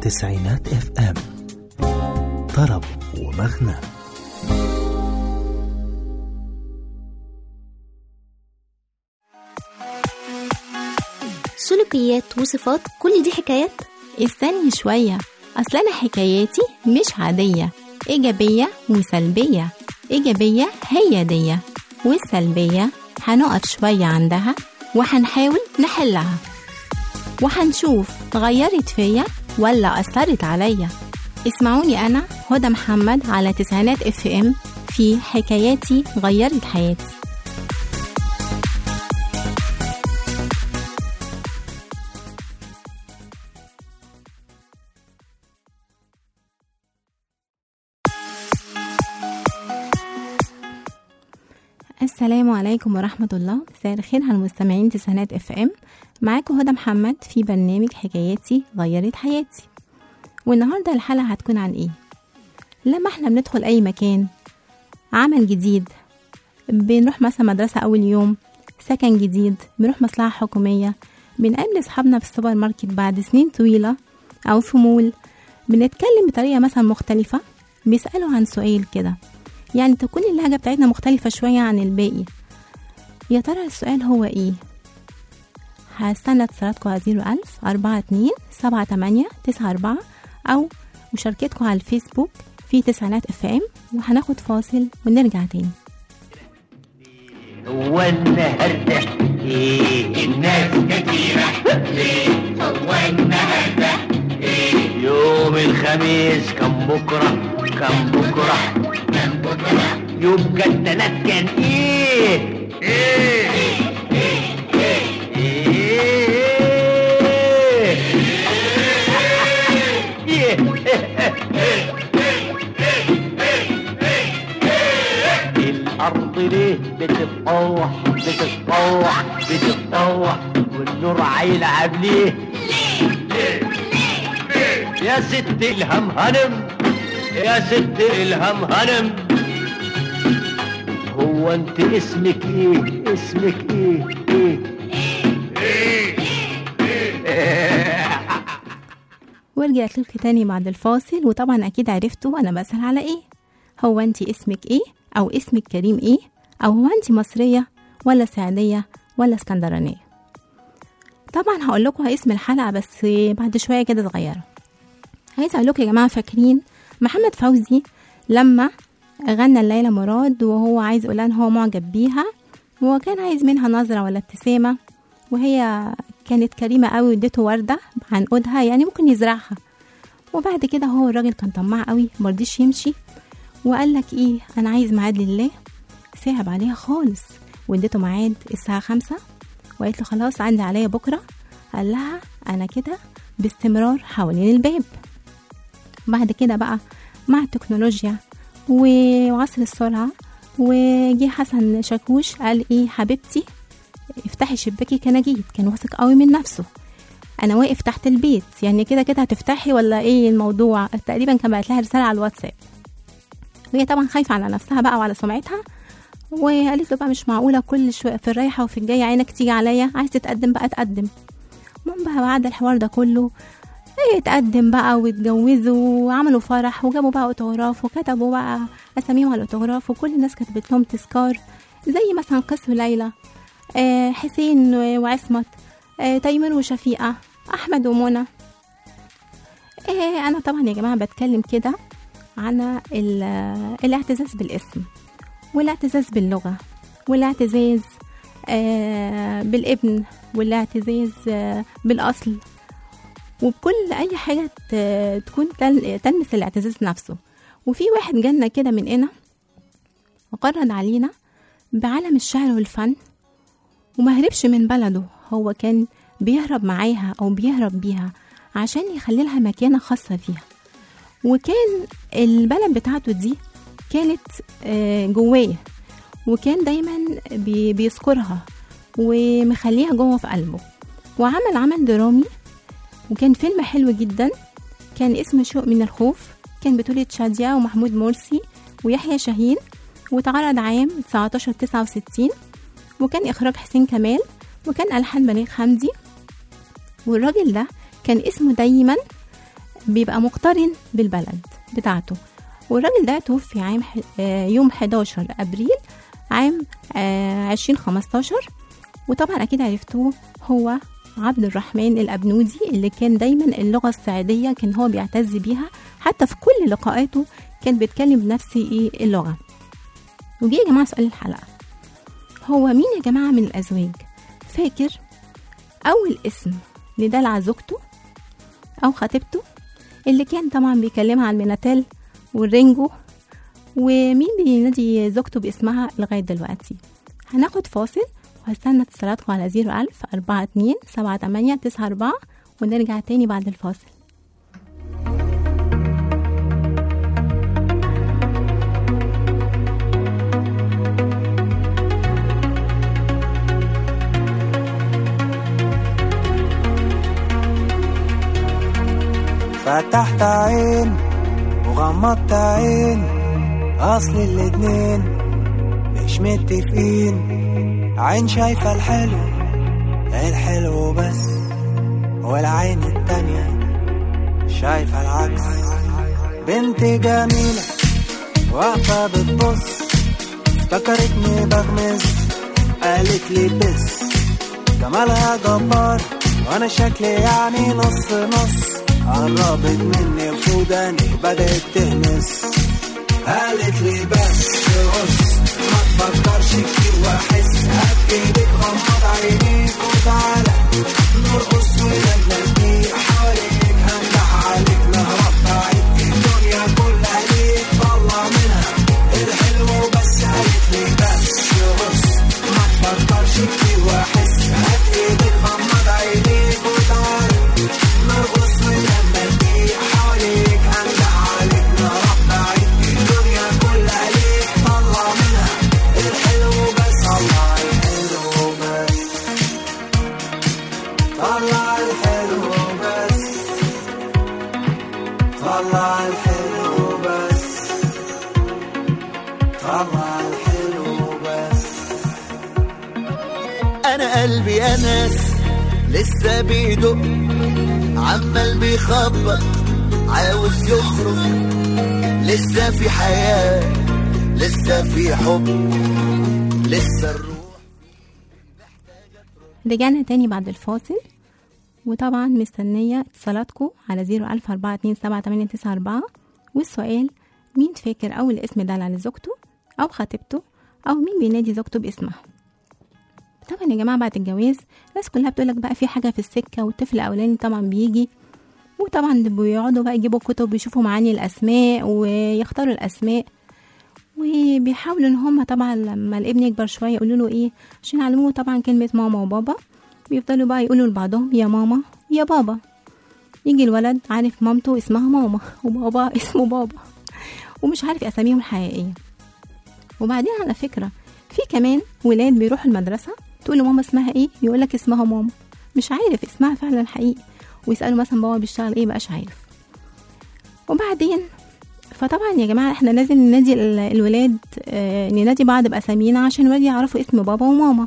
تسعينات اف ام طرب ومغنى سلوكيات وصفات كل دي حكايات استني شوية أصل أنا حكاياتي مش عادية إيجابية وسلبية إيجابية هي دي والسلبية هنقف شوية عندها وهنحاول نحلها وهنشوف غيرت فيا ولا أثرت عليا اسمعوني أنا هدى محمد على تسعينات اف ام في حكاياتي غيرت حياتي السلام عليكم ورحمة الله مساء الخير على المستمعين تسعينات اف ام معاكم هدى محمد في برنامج حكاياتي غيرت حياتي والنهاردة الحلقة هتكون عن ايه لما احنا بندخل اي مكان عمل جديد بنروح مثلا مدرسة اول يوم سكن جديد بنروح مصلحة حكومية بنقابل اصحابنا في السوبر ماركت بعد سنين طويلة او في مول بنتكلم بطريقة مثلا مختلفة بيسألوا عن سؤال كده يعني تكون اللهجة بتاعتنا مختلفة شوية عن الباقي يا ترى السؤال هو ايه هستنى اتصالاتكم على زيرو ألف أربعة اتنين سبعة تمانية تسعة أربعة أو مشاركتكم على الفيسبوك في تسعينات اف ام وهناخد فاصل ونرجع تاني هو النهارده ايه الناس كتيرة ليه هو النهارده ايه يوم الخميس كان بكرة كان بكرة كان بكرة يبقى التلات كان ايه ايه ايه الأرض ليه بتتطوح بتتطوح بتتطوح والنور هيلعب ليه يا ست إلهام هنم يا ست إلهام هنم هو أنت اسمك إيه اسمك إيه إيه ورجعت لكم تاني بعد الفاصل وطبعا اكيد عرفتوا انا بسأل على ايه هو انت اسمك ايه او اسمك كريم ايه او هو انت مصرية ولا سعودية ولا اسكندرانية طبعا هقول لكم اسم الحلقة بس بعد شوية كده صغيرة عايزة اقول لكم يا جماعة فاكرين محمد فوزي لما غنى الليلة مراد وهو عايز يقول ان هو معجب بيها وكان عايز منها نظرة ولا ابتسامة وهي كانت كريمة قوي واديته وردة عنقودها يعني ممكن يزرعها وبعد كده هو الراجل كان طماع قوي مرضيش يمشي وقال لك ايه انا عايز ميعاد لله صعب عليها خالص واديته ميعاد الساعة خمسة وقالت له خلاص عندي عليا بكرة قال لها انا كده باستمرار حوالين الباب بعد كده بقى مع التكنولوجيا و- وعصر السرعة وجي حسن شاكوش قال ايه حبيبتي افتحي شباكي كناجيت كان واثق قوي من نفسه انا واقف تحت البيت يعني كده كده هتفتحي ولا ايه الموضوع تقريبا كان بعت لها رساله على الواتساب وهي طبعا خايفه على نفسها بقى وعلى سمعتها وقالت له بقى مش معقوله كل شويه في الرايحه وفي الجايه عينك تيجي عليا عايز تتقدم بقى تقدم المهم بقى بعد الحوار ده كله ايه اتقدم بقى واتجوزوا وعملوا فرح وجابوا بقى اوتوغراف وكتبوا بقى اساميهم على الاوتوغراف وكل الناس كتبت لهم تذكار زي مثلا قسم ليلى آه، حسين وعصمت آه، تيمور وشفيقة أحمد ومنى آه، أنا طبعا يا جماعة بتكلم كده عن ال- الاعتزاز بالاسم والاعتزاز باللغة والاعتزاز آه، بالابن والاعتزاز آه، بالأصل وبكل أي حاجة ت- تكون تل- تلمس الاعتزاز نفسه وفي واحد جالنا كده مننا وقرر علينا بعالم الشعر والفن وما هربش من بلده هو كان بيهرب معاها أو بيهرب بيها عشان يخلي لها مكانة خاصة فيها وكان البلد بتاعته دي كانت آه، جواه وكان دايما بي- بيذكرها ومخليها جوه في قلبه وعمل عمل درامي وكان فيلم حلو جدا كان اسمه شوق من الخوف كان بطولة شادية ومحمود مرسي ويحيى شاهين واتعرض عام 19 69 وكان إخراج حسين كمال وكان ألحان بليغ حمدي والراجل ده كان اسمه دايما بيبقى مقترن بالبلد بتاعته والراجل ده توفي عام ح- آه، يوم 11 أبريل عام آه، 2015 وطبعا أكيد عرفتوه هو عبد الرحمن الأبنودي اللي كان دايما اللغة الصعيدية كان هو بيعتز بيها حتى في كل لقاءاته كان بيتكلم بنفس ايه اللغة وجي يا جماعة سؤال الحلقة هو مين يا جماعة من الأزواج فاكر أول اسم لدلع زوجته أو خطيبته اللي كان طبعا بيكلمها عن الميناتيل والرينجو ومين بينادي زوجته باسمها لغاية دلوقتي هناخد فاصل وهستنى اتصالاتكم على 01000 42 78 94 ونرجع تاني بعد الفاصل فتحت عين وغمضت عين اصل الاتنين مش متفقين عين شايفة الحلو الحلو بس والعين التانية شايفة العكس بنت جميلة واقفة بتبص افتكرتني بغمز قالت لي بس جمالها جبار وانا شكلي يعني نص نص قربت مني وسوداني بدأت تهمس قالت لي بس بص ما تفكرش كتير واحس هات ايدك غمض عينيك وتعالى نرقص ونغني حواليك هندح عليك نهرب بعيد الدنيا كلها ليك طلع منها الحلو بس قالت لي بس بص ما تفكرش كتير واحس هات ايدك غمض عينيك وتعالى نرقص ونغني حواليك هندح عليك نهرب بعيد الدنيا كلها ليك طلع منها الحلو بس طلع الحلو بس طلع الحلو بس طلع الحلو بس طلع الحلو بس انا قلبي انس لسه بيدق عمال بيخبط عاوز يخرج لسه في حياة لسه في حب لسه الروح رجعنا تاني بعد الفاصل وطبعا مستنية اتصالاتكم على 014278894 والسؤال مين فاكر أول اسم دلع لزوجته أو خطيبته أو مين بينادي زوجته باسمها طبعا يا جماعة بعد الجواز الناس كلها بتقولك بقى في حاجة في السكة والطفل الأولاني طبعا بيجي وطبعا بيقعدوا بقى يجيبوا كتب يشوفوا معاني الأسماء ويختاروا الأسماء وبيحاولوا ان هم طبعا لما الابن يكبر شويه يقولوا له ايه عشان يعلموه طبعا كلمه ماما وبابا بيفضلوا بقى يقولوا لبعضهم يا ماما يا بابا يجي الولد عارف مامته اسمها ماما وبابا اسمه بابا ومش عارف اساميهم الحقيقيه وبعدين على فكره في كمان ولاد بيروحوا المدرسه تقول له ماما اسمها ايه يقول لك اسمها ماما مش عارف اسمها فعلا حقيقي ويسالوا مثلا بابا بيشتغل ايه بقاش عارف وبعدين فطبعا يا جماعه احنا لازم ننادي ال- الولاد آه، ننادي بعض باسامينا عشان الولاد يعرفوا اسم بابا وماما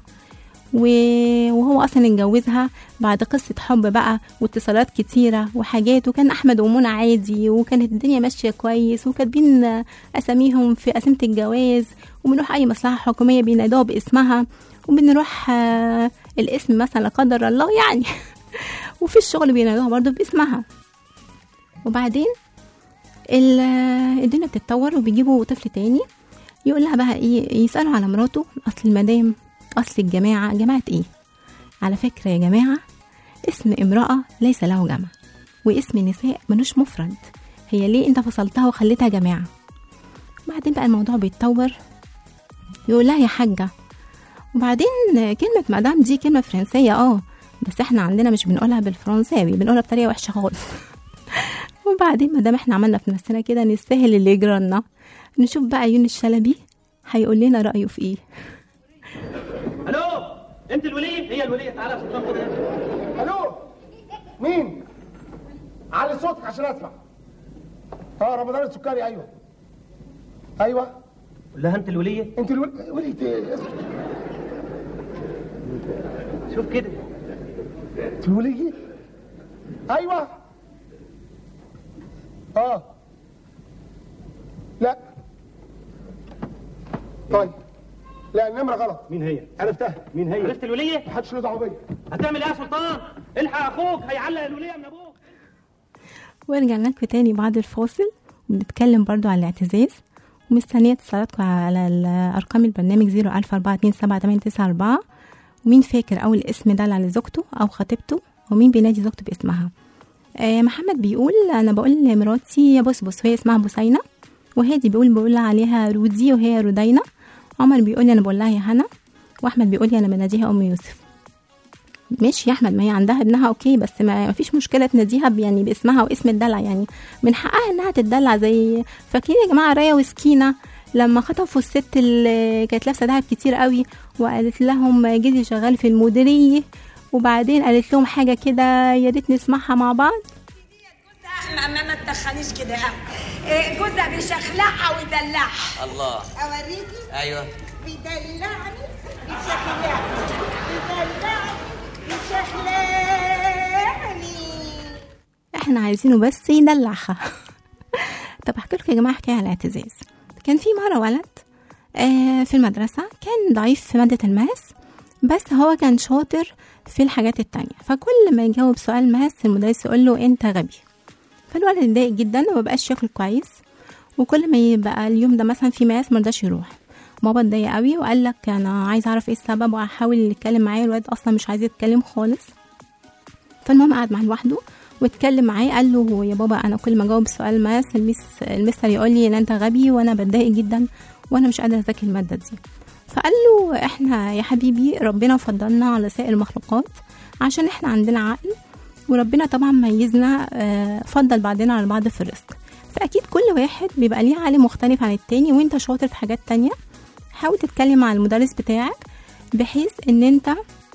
و- وهو اصلا اتجوزها بعد قصه حب بقى واتصالات كتيره وحاجات وكان احمد ومنى عادي وكانت الدنيا ماشيه كويس وكاتبين آه، اساميهم في قسيمه الجواز وبنروح اي مصلحه حكوميه بينادوها باسمها وبنروح آه، الاسم مثلا لا قدر الله يعني وفي الشغل بينادوها برضه باسمها وبعدين ال- الدنيا بتتطور وبيجيبوا طفل تاني يقول لها بقى ايه يسألوا على مراته اصل المدام اصل الجماعة جماعة ايه على فكرة يا جماعة اسم امرأة ليس له جمع واسم نساء ملوش مفرد هي ليه انت فصلتها وخليتها جماعة بعدين بقى الموضوع بيتطور يقول لها يا حاجة وبعدين كلمة مدام دي كلمة فرنسية اه بس احنا عندنا مش بنقولها بالفرنساوي بنقولها بطريقة وحشة خالص وبعدين ما دام احنا عملنا في نفسنا كده نستاهل اللي يجرالنا نشوف بقى يونس الشلبي هيقول لنا رأيه في ايه الو انت الوليه هي الوليه تعالى عشان تاخد الو مين علي صوتك عشان اسمع اه رمضان السكري ايوه ايوه لها انت الوليه انت الول... وليت ايه اسمع. شوف كده انت الولية ايوه اه لا طيب لا النمرة غلط مين هي؟ عرفتها مين هي؟ عرفت الولية؟ محدش له دعوة بيا هتعمل ايه يا سلطان؟ الحق اخوك هيعلق الولية من ابوك ورجعنا لكم تاني بعد الفاصل وبنتكلم برضو على الاعتزاز ومستنية اتصالاتكم على ال- أرقام البرنامج 014278994 ومين فاكر أول اسم دل على زوجته أو خطيبته ومين بينادي زوجته باسمها آه محمد بيقول أنا بقول لمراتي يا بص بص وهي اسمها بوسينة وهادي بيقول بقول عليها رودي وهي رودينا عمر بيقول لي أنا بقول لها يا هنا وأحمد بيقول لي أنا بناديها أم يوسف ماشي يا احمد ما هي عندها ابنها اوكي بس ما ما فيش مشكله تناديها ب- يعني باسمها واسم الدلع يعني من حقها انها تتدلع زي فاكرين يا جماعه رايه وسكينه لما خطفوا الست اللي كانت لابسه دهب كتير قوي وقالت لهم جدي شغال في المديريه وبعدين قالت لهم حاجه كده يا ريت نسمعها مع بعض ما ما ما تدخليش كده قوي إيه، جوزها بيشخلعها ويدلعها الله اوريكي ايوه بيدلعني بيشخلعني بيدلعني بيشخلعني احنا عايزينه بس يدلعها طب احكي لكم يا جماعه حكايه على الاعتزاز كان في مره ولد آه في المدرسه كان ضعيف في ماده الماس بس هو كان شاطر في الحاجات التانية فكل ما يجاوب سؤال ماس المدرس يقول له انت غبي فالولد اتضايق جدا ومبقاش ياكل كويس وكل ما يبقى اليوم ده مثلا في ماس مرضاش يروح بابا اتضايق قوي وقال لك انا عايز اعرف ايه السبب وهحاول يتكلم معايا الولد اصلا مش عايز يتكلم خالص فالمهم قعد معاه لوحده واتكلم معاه قال له يا بابا انا كل ما اجاوب سؤال ماس الميس المستر يقول لي ان انت غبي وانا بتضايق جدا وانا مش قادره اذاكر الماده دي فقال له احنا يا حبيبي ربنا فضلنا على سائر المخلوقات عشان احنا عندنا عقل وربنا طبعا ميزنا آه، فضل بعضنا على بعض في الرزق فاكيد كل واحد بيبقى ليه عقل مختلف عن التاني وانت شاطر في حاجات تانية حاول تتكلم مع المدرس بتاعك بحيث ان انت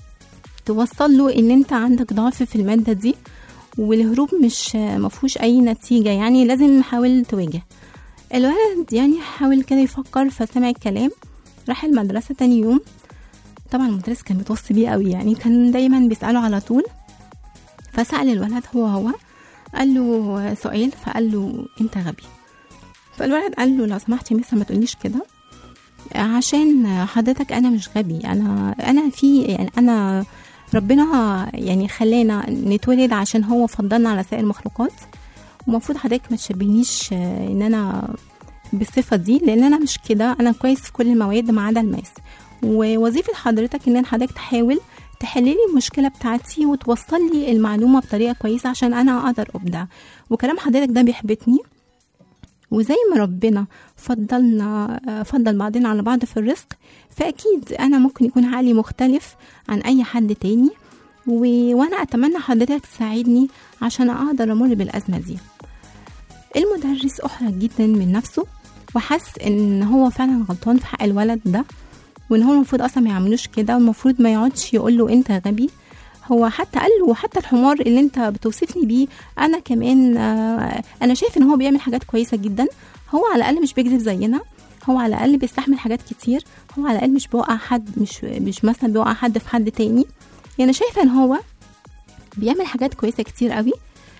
توصل له ان انت عندك ضعف في المادة دي والهروب مش مفهوش اي نتيجة يعني لازم نحاول تواجه الولد يعني حاول كده يفكر فسمع الكلام راح المدرسة تاني يوم طبعا المدرس كان متوصي بيه قوي يعني كان دايما بيسأله على طول فسأل الولد هو هو قال له سؤال فقال له انت غبي فالولد قال له لو سمحت يا ميس ما تقوليش كده عشان حضرتك انا مش غبي انا انا في يعني انا ربنا يعني خلانا نتولد عشان هو فضلنا على سائر المخلوقات ومفروض حضرتك ما تشبهنيش آه، ان انا بالصفه دي لان انا مش كده انا كويس في كل المواد ما عدا الماس ووظيفه حضرتك ان حضرتك تحاول تحللي المشكله بتاعتي وتوصل لي المعلومه بطريقه كويسه عشان انا اقدر ابدع وكلام حضرتك ده بيحبطني وزي ما ربنا فضلنا آه، فضل بعضنا على بعض في الرزق فأكيد أنا ممكن يكون عقلي مختلف عن أي حد تاني و... وأنا أتمنى حضرتك تساعدني عشان أقدر أمر بالأزمة دي المدرس أحرج جدا من نفسه وحس إن هو فعلا غلطان في حق الولد ده وإن هو المفروض أصلا ما يعملوش كده والمفروض ما يقعدش يقول له أنت غبي هو حتى قال له حتى الحمار اللي انت بتوصفني بيه انا كمان آه، انا شايف ان هو بيعمل حاجات كويسه جدا هو على الاقل مش بيكذب زينا هو على الاقل بيستحمل حاجات كتير هو على الاقل مش بيوقع حد مش مش مثلا بيوقع حد في حد تاني يعني انا شايفه ان هو بيعمل حاجات كويسه كتير قوي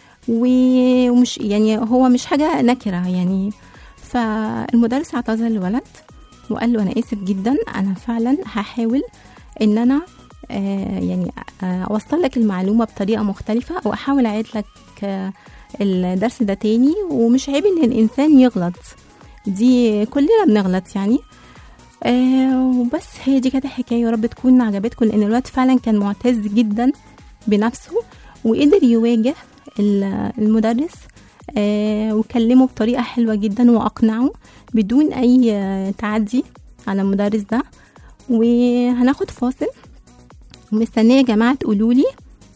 و- ومش يعني هو مش حاجه نكره يعني فالمدرس اعتذر للولد وقال له انا اسف جدا انا فعلا هحاول ان انا آه، يعني آه، اوصل لك المعلومه بطريقه مختلفه او احاول اعيد لك آه، الدرس ده تاني ومش عيب ان الانسان يغلط دي كلنا بنغلط يعني آه وبس هي دي كانت الحكايه يا رب تكون عجبتكم لان الواد فعلا كان معتز جدا بنفسه وقدر يواجه ال- المدرس آه وكلمه بطريقه حلوه جدا واقنعه بدون اي آه، تعدي على المدرس ده وهناخد فاصل ومستنيه يا جماعه تقولوا لي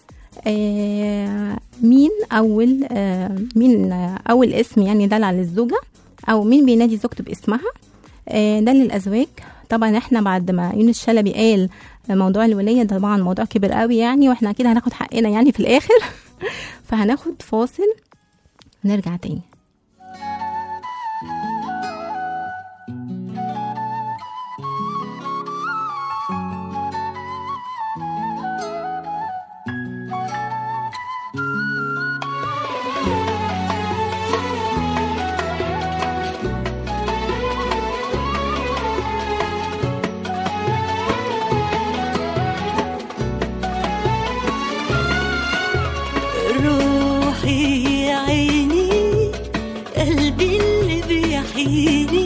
آه مين اول آه مين آه اول اسم يعني دل على الزوجه او مين بينادي زوجته باسمها آه ده للازواج طبعا احنا بعد ما يونس شلبي قال موضوع الوليه ده طبعا موضوع كبير قوي يعني واحنا اكيد هناخد حقنا يعني في الاخر فهناخد فاصل نرجع تاني تلاقيني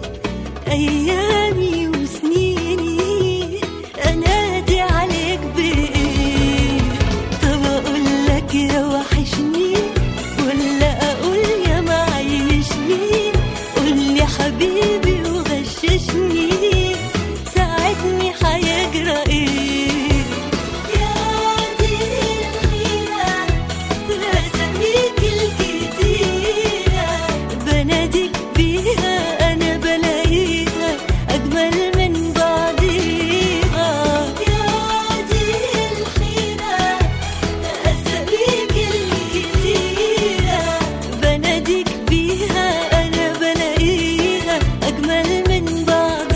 أيامي وسنيني أنادي عليك بإيه طب أقول لك يا وحشني ولا أقول يا معيشني قول لي حبيبي وغششني ساعدني هيجرى إيه يا دي الحيرة بأساميك الكتيرة بناديك بيها أنا بلاقيها أجمل من بعضيها يا دي الحيرة بأساميك الكتيرة بناديك بيها أنا بلاقيها أجمل من بعضيها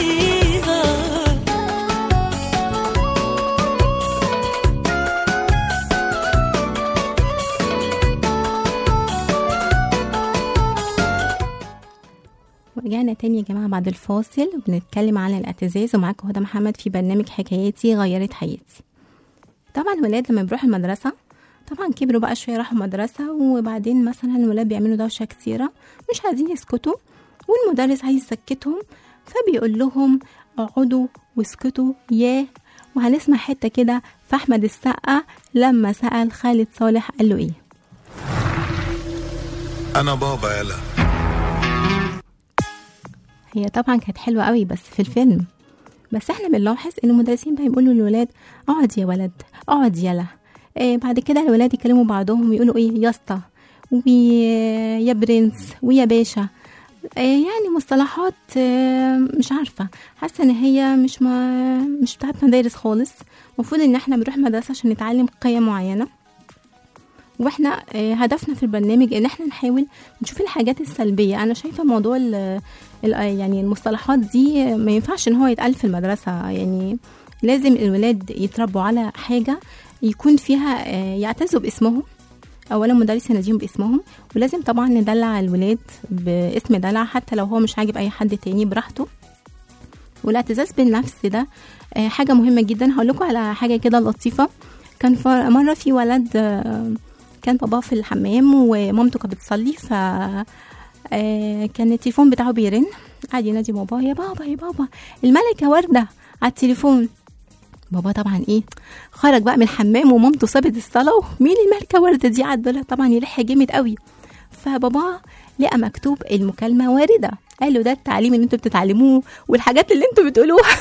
ورجعنا تاني يا جماعة بعد الفاصل وبنتكلم عن الاعتزاز ومعاكم هدى محمد في برنامج حكاياتي غيرت حياتي طبعا الولاد لما بيروحوا المدرسة طبعا كبروا بقى شوية راحوا مدرسة وبعدين مثلا الولاد بيعملوا دوشة كتيرة مش عايزين يسكتوا والمدرس عايز يسكتهم فبيقول لهم اقعدوا واسكتوا ياه وهنسمع حتة كده في أحمد السقا لما سأل خالد صالح قال له إيه انا بابا يلا هي طبعا كانت حلوة قوي بس في الفيلم بس احنا بنلاحظ ان المدرسين بقى يقولوا للولاد اقعد يا ولد اقعد يلا إيه بعد كده الولاد يكلموا بعضهم ويقولوا ايه يا اسطى ويا برنس ويا باشا إيه يعني مصطلحات إيه مش عارفة حاسة ان هي مش ما مش بتاعت مدارس خالص المفروض ان احنا بنروح مدرسة عشان نتعلم قيم معينة واحنا آه، هدفنا في البرنامج ان احنا نحاول نشوف الحاجات السلبيه انا شايفه موضوع ال ال- يعني المصطلحات دي ما ينفعش ان هو يتقال في المدرسه يعني لازم الولاد يتربوا على حاجه يكون فيها آه، يعتزوا باسمهم اولا مدرس يناديهم باسمهم ولازم طبعا ندلع الولاد باسم دلع حتى لو هو مش عاجب اي حد تاني براحته والاعتزاز بالنفس ده آه، حاجه مهمه جدا هقول لكم على حاجه كده لطيفه كان ف- مره في ولد آه، كان باباه في الحمام ومامته كانت بتصلي ف آه، كان التليفون بتاعه بيرن قعد ينادي بابا يا بابا يا بابا الملكه ورده على التليفون بابا طبعا ايه خرج بقى من الحمام ومامته سابت الصلاه مين الملكه ورده دي قعد بالها طبعا يلح جامد قوي فبابا لقى مكتوب المكالمه وارده قال له ده التعليم اللي انتوا بتتعلموه والحاجات اللي انتوا بتقولوها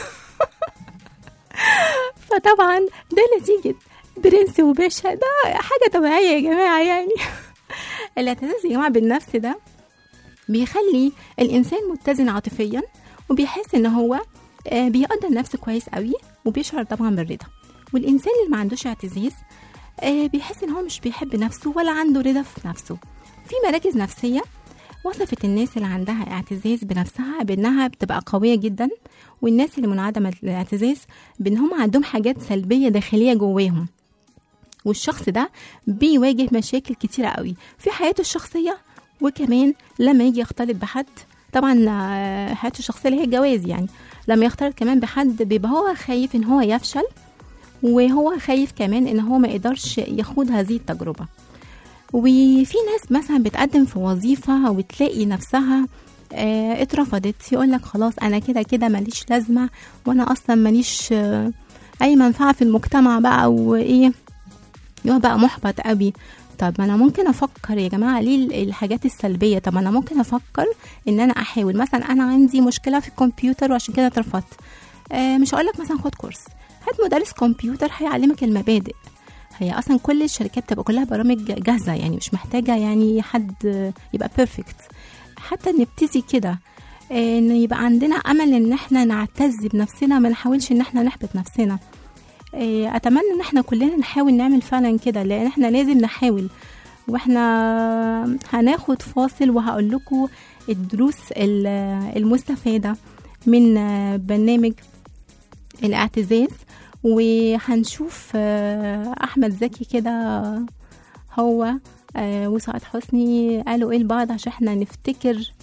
فطبعا ده نتيجه برنس وباشا ده حاجه طبيعيه يا جماعه يعني الاعتزاز يا جماعه بالنفس ده بيخلي الانسان متزن عاطفيا وبيحس ان هو آه، بيقدر نفسه كويس قوي وبيشعر طبعا بالرضا والانسان اللي ما عندوش اعتزاز آه، بيحس ان هو مش بيحب نفسه ولا عنده رضا في نفسه في مراكز نفسيه وصفت الناس اللي عندها اعتزاز بنفسها بانها بتبقى قويه جدا والناس اللي منعدمه الاعتزاز بان هم عندهم حاجات سلبيه داخليه جواهم والشخص ده بيواجه مشاكل كتيرة قوي في حياته الشخصية وكمان لما يجي يختلط بحد طبعا آه، حياته الشخصية اللي هي الجواز يعني لما يختلط كمان بحد بيبقى هو خايف ان هو يفشل وهو خايف كمان ان هو ما يقدرش يخوض هذه التجربة وفي ناس مثلا بتقدم في وظيفة وتلاقي نفسها آه، اترفضت يقول لك خلاص انا كده كده ماليش لازمة وانا اصلا ماليش آه، اي منفعة في المجتمع بقى وايه يقعد بقى محبط قوي طب ما انا ممكن افكر يا جماعه ليه الحاجات السلبيه طب انا ممكن افكر ان انا احاول مثلا انا عندي مشكله في الكمبيوتر وعشان كده اترفضت آه مش هقول لك مثلا خد كورس هات مدرس كمبيوتر هيعلمك المبادئ هي اصلا كل الشركات بتبقى كلها برامج جاهزه يعني مش محتاجه يعني حد يبقى بيرفكت حتى نبتدي كده آه، ان يبقى عندنا امل ان احنا نعتز بنفسنا ما نحاولش ان احنا نحبط نفسنا إيه، اتمنى ان احنا كلنا نحاول نعمل فعلا كده لان احنا لازم نحاول واحنا هناخد فاصل وهقول لكم الدروس ال- المستفاده من آه، برنامج الاعتزاز وهنشوف آه، احمد زكي كده هو آه، وسعاد حسني قالوا ايه لبعض عشان احنا نفتكر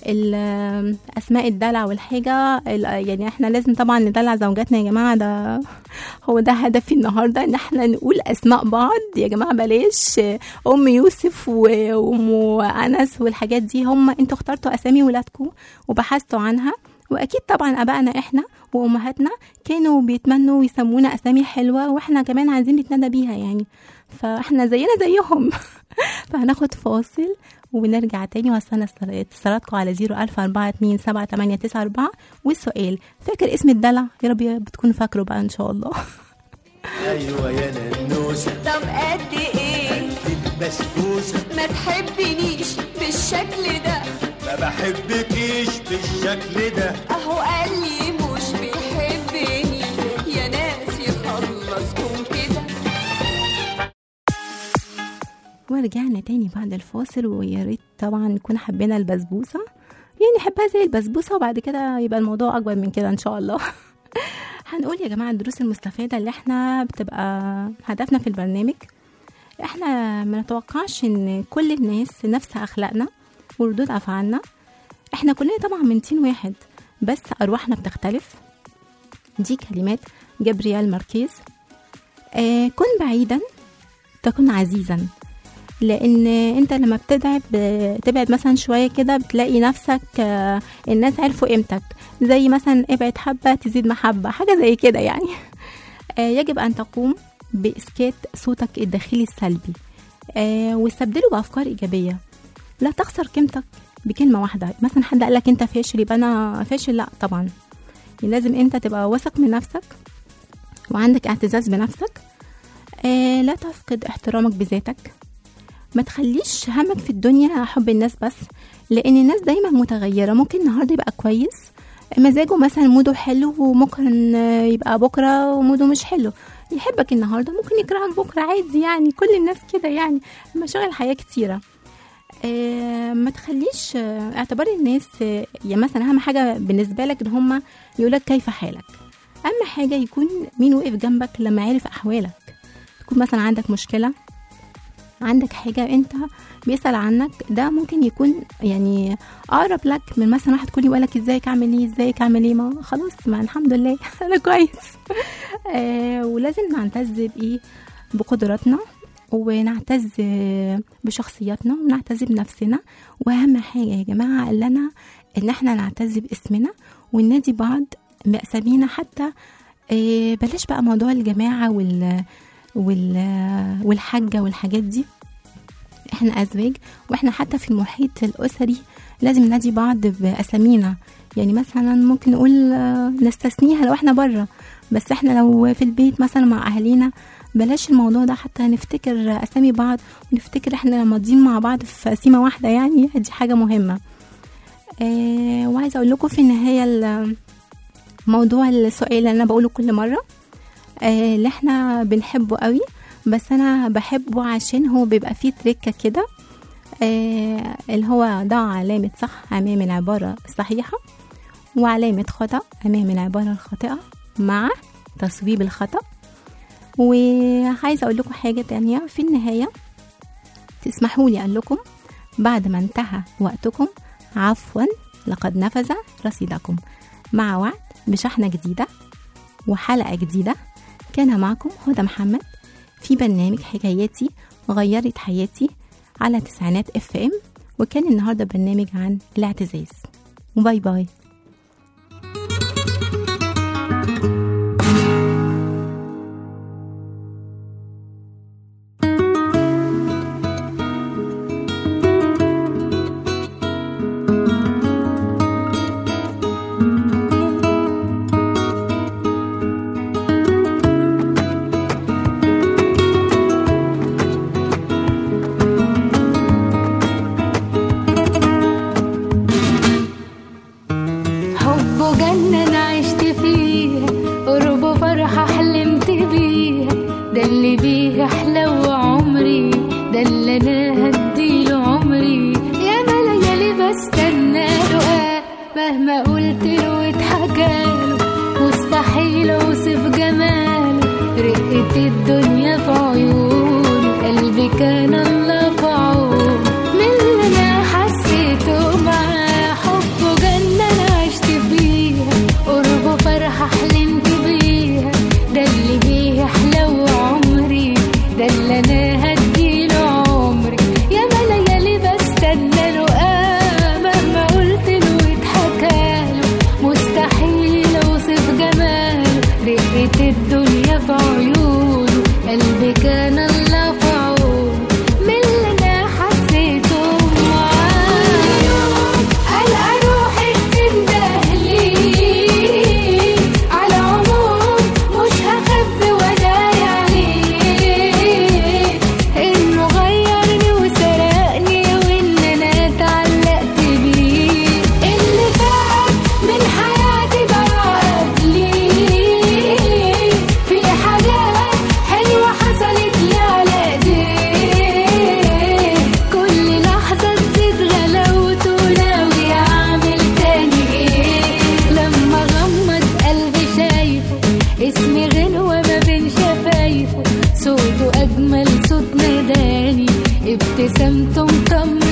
ال- اسماء الدلع والحاجه ال- يعني احنا لازم طبعا ندلع زوجاتنا يا جماعه ده هو ده هدفي النهارده ان احنا نقول اسماء بعض يا جماعه بلاش ام يوسف و- وام انس والحاجات دي هم انتوا اخترتوا اسامي ولادكم وبحثتوا عنها واكيد طبعا ابائنا احنا وامهاتنا كانوا بيتمنوا يسمونا اسامي حلوه واحنا كمان عايزين نتندى بيها يعني فاحنا زينا زيهم فهناخد فاصل ونرجع تاني وصلنا اتصالاتكم على 014278994 والسؤال فاكر اسم الدلع يا رب بتكونوا فاكره بقى ان شاء الله ايوه يا ننوسه طب قد ايه بسبوسه ما تحبنيش بالشكل ده ما بحبكيش بالشكل ده اهو قال لي مش بيحبني يا ناس يخلصكم كده ورجعنا تاني بعد الفاصل ويا ريت طبعا نكون حبينا البسبوسه يعني نحبها زي البسبوسه وبعد كده يبقى الموضوع اكبر من كده ان شاء الله هنقول يا جماعه الدروس المستفاده اللي احنا بتبقى هدفنا في البرنامج احنا ما نتوقعش ان كل الناس نفس اخلاقنا وردود افعالنا احنا كلنا طبعا من تين واحد بس ارواحنا بتختلف دي كلمات جابرييل ماركيز آه كن بعيدا تكن عزيزا لان انت لما بتبعد تبعد مثلا شويه كده بتلاقي نفسك آه، الناس عرفوا قيمتك زي مثلا ابعد حبه تزيد محبه حاجه زي كده يعني آه، يجب ان تقوم باسكات صوتك الداخلي السلبي آه، واستبدله بافكار ايجابيه لا تخسر قيمتك بكلمه واحده مثلا حد قال لك انت فاشل يبقى انا فاشل لا طبعا يعني لازم انت تبقى واثق من نفسك وعندك اعتزاز بنفسك آه لا تفقد احترامك بذاتك ما تخليش همك في الدنيا حب الناس بس لان الناس دايما متغيره ممكن النهارده يبقى كويس مزاجه مثلا موده حلو وممكن آه، يبقى بكره وموده مش حلو يحبك النهارده ممكن يكرهك بكره عادي يعني كل الناس كده يعني مشاغل الحياه كتيره آه، ما تخليش آه، اعتبار الناس آه، يعني مثلا اهم حاجه بالنسبه لك ان هم يقولك كيف حالك اهم حاجه يكون مين وقف جنبك لما عرف احوالك يكون مثلا عندك مشكله عندك حاجة انت بيسأل عنك ده ممكن يكون يعني اقرب لك من مثلا واحد كل يقولك ازيك اعمل ايه ازيك اعمل ايه ما خلاص ما الحمد لله انا كويس آه ولازم نعتز بايه بقدراتنا ونعتز بشخصياتنا ونعتز بنفسنا واهم حاجة يا جماعة لنا ان احنا نعتز باسمنا وننادي بعض باسامينا حتى آه بلاش بقى موضوع الجماعة وال وال والحاجة والحاجات دي احنا ازواج واحنا حتى في المحيط الاسري لازم ننادي بعض باسامينا يعني مثلا ممكن نقول آه، نستثنيها لو احنا بره بس احنا لو في البيت مثلا مع اهالينا بلاش الموضوع ده حتى نفتكر اسامي بعض ونفتكر احنا ماضيين مع بعض في قسيمه واحده يعني دي حاجه مهمه آه وعايزه اقول لكم في النهايه ال- موضوع السؤال اللي انا بقوله كل مره آه، اللي احنا بنحبه قوي بس انا بحبه عشان هو بيبقى فيه تريكه كده آه، اللي هو ضع علامة صح أمام العبارة الصحيحة وعلامة خطأ أمام العبارة الخاطئة مع تصويب الخطأ وعايزة أقول لكم حاجة تانية في النهاية تسمحوا لي أقول لكم بعد ما انتهى وقتكم عفوا لقد نفذ رصيدكم مع وعد بشحنة جديدة وحلقة جديدة كان معكم هدى محمد في برنامج حكاياتي غيرت حياتي على تسعينات اف ام وكان النهارده برنامج عن الاعتزاز وباي باي حبه جنة أنا عشت فيها قربه فرحة حلمت بيها ده اللي بيه أحلى عمري ده اللي أنا هديله عمري يا ما ليالي بستنى له مهما قلت له واتحكاله مستحيل أوصف جماله رقة الدنيا في عيونه قلبي كان الله في عونه من اللي أنا حسيته معاه حب ابتسامته مطمنة